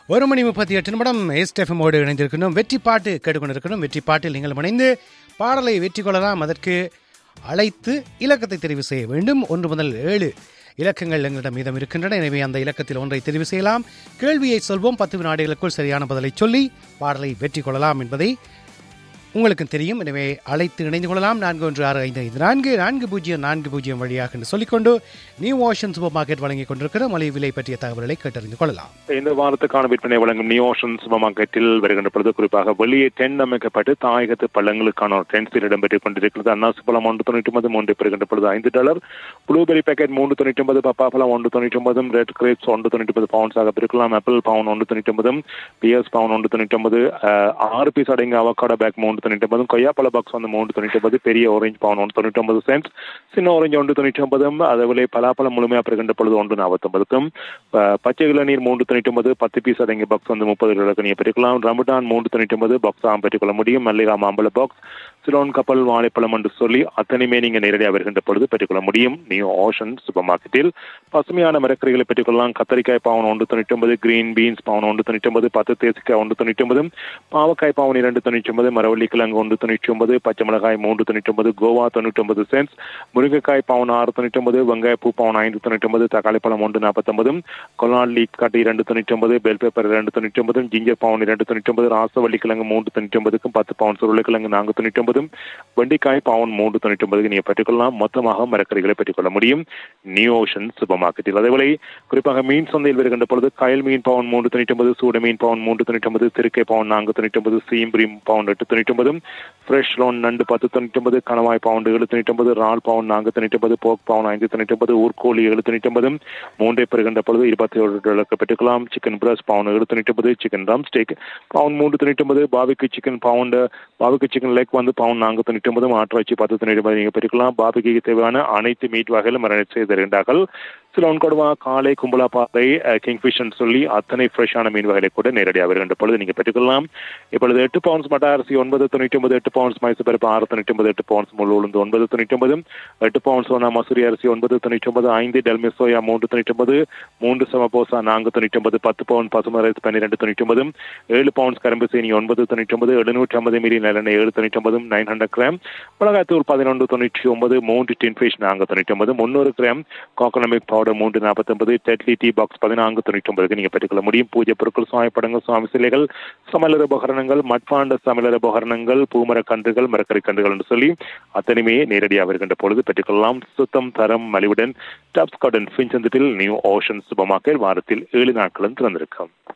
ஒரு மணி முப்பத்தி எட்டு நிமிடம் எஸ்டெஃபமோடு இணைந்திருக்கணும் வெற்றி பாட்டு கேட்டுக்கொண்டிருக்கணும் வெற்றி பாட்டில் நீங்கள் இணைந்து பாடலை வெற்றி கொள்ளலாம் அதற்கு அழைத்து இலக்கத்தை தெரிவு செய்ய வேண்டும் ஒன்று முதல் ஏழு இலக்கங்கள் எங்களிடம் மீதம் இருக்கின்றன எனவே அந்த இலக்கத்தில் ஒன்றை தெரிவு செய்யலாம் கேள்வியை சொல்வோம் பத்து வினாடிகளுக்குள் சரியான பதிலை சொல்லி பாடலை வெற்றி கொள்ளலாம் என்பதை உங்களுக்கு தெரியும் எனவே அழைத்து இணைந்து கொள்ளலாம் நான்கு ஒன்று ஆறு ஐந்து ஐந்து நான்கு நான்கு பூஜ்ஜியம் நான்கு பூஜ்ஜியம் வழியாக என்று சொல்லிக்கொண்டு நியூ ஓஷன் சூப்பர் மார்க்கெட் வழங்கிக் கொண்டிருக்கிற மலிவு விலை பற்றிய தகவல்களை கேட்டறிந்து கொள்ளலாம் இந்த வாரத்துக்கான விற்பனை வழங்கும் நியூ ஓஷன் சூப்பர் மார்க்கெட்டில் வருகின்ற பொழுது குறிப்பாக வெளியே டென்ட் அமைக்கப்பட்டு தாயகத்து பள்ளங்களுக்கான ஒரு டென்ட் சீல் இடம்பெற்றுக் கொண்டிருக்கிறது அன்னாசி பழம் ஒன்று தொண்ணூற்றி ஒன்பது மூன்று பெறுகின்ற பொழுது ஐந்து டாலர் ப்ளூபெரி பேக்கெட் மூன்று தொண்ணூற்றி ஒன்பது பப்பா பழம் ஒன்று தொண்ணூற்றி ஒன்பதும் ரெட் கிரேப்ஸ் ஒன்று தொண்ணூற்றி ஒன்பது பவுன்ஸாக பிரிக்கலாம் ஆப்பிள் பவுன் ஒன்று தொண்ணூற்றி ஒன்பதும் பிஎஸ் பவுன் ஒன்று தொண்ணூற்றி ஒன்பது ஆறு பீஸ் அடங்கிய அவக்காடோ பேக் மூன்று தொண்ணூற்றி ஒன்பதும் கொய்யாப்பழ பாக்ஸ் வந்து மூன்று தொண்ணூற்றி ஒன்பது பெரிய ஆரஞ்சு பவுன் ஒன்று தொண்ணூற்றி ஒன்பது சென்ட் சின்ன ஆரஞ்சு ஒன்று தொண்ணூற்றி ஒன்பதும் அதேபோல பலாப்பழம் முழுமையாக பெறுகின்ற பொழுது ஒன்று நாற்பத்தொன்பதுக்கும் பச்சை இளநீர் மூன்று தொண்ணூற்றி ஒன்பது பத்து பீஸ் அடங்கிய பாக்ஸ் வந்து முப்பது இலக்கணியை பெற்றுக்கலாம் ரமடான் மூன்று தொண்ணூற்றி ஒன்பது பாக்ஸ் ஆம் பெற்றுக்கொள்ள முடியும் மல்லிகா மாம்பழ பாக்ஸ் சிலோன் கப்பல் வாழைப்பழம் என்று சொல்லி அத்தனையுமே நீங்கள் நேரடியாக வருகின்ற பொழுது பெற்றுக்கொள்ள முடியும் நியூ ஓஷன் சூப்பர் மார்க்கெட்டில் பசுமையான மரக்கறிகளை பெற்றுக்கொள்ளலாம் கத்தரிக்காய் பவுன் ஒன்று தொண்ணூற்றி ஒன்பது கிரீன் பீன்ஸ் பவுன் ஒன்று தொண்ணூற்றி ஒன்பது பத்து தேசிக்காய் ஒன்று தொண்ணூற்றி ஒன்பது பாவக்காய் பவுன் இரண்டு தொண்ணூற்றி ஒன்பது மரவள்ளி கிழங்கு ஒன்று தொண்ணூற்றி ஒன்பது பச்சை மிளகாய் மூன்று தொண்ணூற்றி ஒன்பது கோவா தொண்ணூற்றி ஒன்பது சென்ஸ் முருங்கைக்காய் பவுன் ஆறு தொண்ணூற்றி ஒன்பது வெங்காயப்பூ பவுன் ஐந்து தொண்ணூற்றி ஒன்பது தக்காளி பழம் ஒன்று நாற்பத்தொன்பது கொலான் லீக் காட்டு இரண்டு தொண்ணூற்றி ஒன்பது பெல் பேப்பர் இரண்டு தொண்ணூற்றி ஒன்பது ஜிஞ்சர் பவுன் இரண்டு தொண்ணூற்றி ஒன்பது ராசவள்ளி கிழங்கு மூன்று தொண்ணூற்றி ஒன்பதுக்கும் பத்து பவுன் உருளைக்கிழங்கு நான்கு தொண்ணூற்றி ஒன்பதும் வெண்டிக்காய் பவுன் மூன்று தொண்ணூற்றி ஒன்பதுக்கு நீங்கள் பெற்றுக்கொள்ளலாம் மொத்தமாக மரக்கறிகளை பெற்றுக்கொள்ள முடியும் நியூ ஓஷன் சூப்பர் மார்க்கெட்டில் அதேவேளை குறிப்பாக மீன் சந்தையில் வருகின்ற பொழுது கயல் மீன் பவுன் மூன்று தொண்ணூற்றி ஒன்பது சூட மீன் பவுன் மூன்று தொண்ணூற்றி ஒன்பது திருக்கை பவுன் நான்கு தொண்ணூற்றி ஒன்பது சீம்பிரி பவுன் எட்டு தொண்ணூற்றி ஒன்பதும் ஃப்ரெஷ் லோன் நண்டு பத்து தொண்ணூற்றி ஒன்பது கணவாய் பவுண்டு ஏழு தொண்ணூற்றி ஒன்பது ரால் பவுன் நான்கு தொண்ணூற்றி ஒன்பது போக் பவுன் ஐந்து தொண்ணூற்றி ஒன்பது ஊர்கோழி ஏழு தொண்ணூற்றி ஒன்பதும் மூன்றை பெறுகின்ற பொழுது இருபத்தி ஏழு டாலருக்கு பெற்றுக்கலாம் சிக்கன் பிரஸ் பவுன் ஏழு தொண்ணூற்றி ஒன்பது சிக்கன் ரம் ஸ்டேக் பவுன் மூன்று தொண்ணூற்றி ஒன்பது barbecue chicken pound barbecue chicken leg வந்து பவுன் நான்கு தொண்ணூற்றி ஒன்பது ஆட்டிறைச்சி பத்து தொண்ணூற்றி ஒன்பது நீங்கள் பெற்றுக்கலாம் பாபிக்கு தேவையான அனைத்து மீட் வகைகளும் மரணம் செய்து தருகின்றார்கள் சில ஒன்கொடுவா காலை கும்பலா பாறை கிங்ஃபிஷன் சொல்லி அத்தனை ஃப்ரெஷ்ஷான மீன் வகைகளை கூட நேரடியாக வருகின்ற பொழுது நீங்கள் பெற்றுக்கொள்ளலாம் இப்பொழுது எட்டு பவுன்ஸ் மட்ட அரிசி ஒன்பது தொண்ணூற்றி ஒன்பது எட்டு பவுன்ஸ் மைசூர் பருப்பு ஆறு தொண்ணூற்றி ஒன்பது எட்டு பவுன்ஸ் முழு உளுந்து ஒன்பது தொண்ணூற்றி ஒன்பது எட்டு பவுன்ஸ் சோனா மசூரி அரிசி ஒன்பது தொண்ணூற்றி ஒன்பது ஐந்து டெல்மி சோயா மூன்று தொண்ணூற்றி ஒன்பது மூன்று சமபோசா நான்கு தொண்ணூற்றி ஒன்பது பத்து பவுன் பசுமை ரைஸ் பன்னிரெண்டு தொண்ணூற்றி ஒன்பது ஏழு பவுன்ஸ் கரும்பு சீனி ஒன்பது தொண்ணூற்றி ஒன்பது எழுநூற்றி ஐம்பது மில்லி நல்லெண்ணெய் ஏழு தொண்ணூற்றி ஒன்பது நைன் ஹண்ட்ரட் கிராம் மிளகாத்தூள் பதினொன்று தொண்ணூற்றி ஒன்பது மூன்று டின் ஃபிஷ் நான்கு தொண்ணூற்றி ஒன்பது முந்நூறு கிராம் கோகனமிக் பவுடர் மூன்று நாற்பத்தொன்பது டெட்லி டீ பாக்ஸ் பதினான்கு தொண்ணூற்றி ஒன்பதுக்கு நீங்கள் பெற்றுக்கொள்ள முடியும் பூஜை பொருட்கள் சுவாமி படங்கள் சுவாமி சிலைகள் சமையலர் உபகரணங்கள் மட்பாண்ட சமையலர் உபகரணங்கள் பூமர கன்றுகள் மரக்கறி கன்றுகள் என்று சொல்லி அத்தனையுமே நேரடியாக வருகின்ற பொழுது பெற்றுக்கொள்ளலாம் சுத்தம் தரம் மலிவுடன் டப்ஸ் கார்டன் ஃபின்சந்தத்தில் நியூ ஓஷன் சூப்பர் மார்க்கெட் வாரத்தில் ஏழு நாட்களும் திறந்திருக்கும்